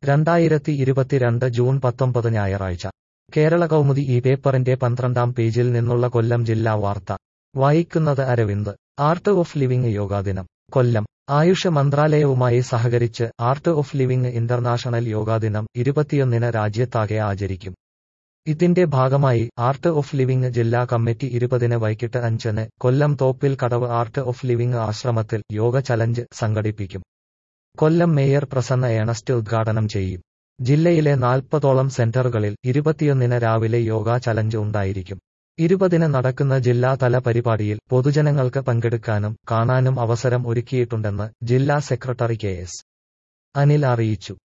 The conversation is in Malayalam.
രണ്ടായിരത്തി ഇരുപത്തിരണ്ട് ജൂൺ പത്തൊമ്പത് ഞായറാഴ്ച കേരള കൗമുദി ഈ പേപ്പറിന്റെ പന്ത്രണ്ടാം പേജിൽ നിന്നുള്ള കൊല്ലം ജില്ലാ വാർത്ത വായിക്കുന്നത് Aravind art of living yoga ദിനം കൊല്ലം ആയുഷ് മന്ത്രാലയവുമായി സഹകരിച്ച് art of living international yoga ദിനം ഇരുപത്തിയൊന്നിന് രാജ്യത്താകെ ആചരിക്കും ഇതിന്റെ ഭാഗമായി ആർട്ട് ഓഫ് ലിവിംഗ് ജില്ലാ കമ്മിറ്റി ഇരുപതിന് വൈകിട്ട് അഞ്ചിന് Kollam Thoppil Kadavu art of living ആശ്രമത്തിൽ യോഗ ചലഞ്ച് സംഘടിപ്പിക്കും കൊല്ലം മേയർ പ്രസന്ന ഏണസ്റ്റ് ഉദ്ഘാടനം ചെയ്യും ജില്ലയിലെ നാൽപ്പതോളം സെന്ററുകളിൽ ഇരുപത്തിയൊന്നിന് രാവിലെ യോഗ ചലഞ്ച് ഉണ്ടായിരിക്കും ഇരുപതിന് നടക്കുന്ന ജില്ലാതല പരിപാടിയിൽ പൊതുജനങ്ങൾക്ക് പങ്കെടുക്കാനും കാണാനും അവസരം ഒരുക്കിയിട്ടുണ്ടെന്ന് ജില്ലാ സെക്രട്ടറി കെ എസ് അനിൽ അറിയിച്ചു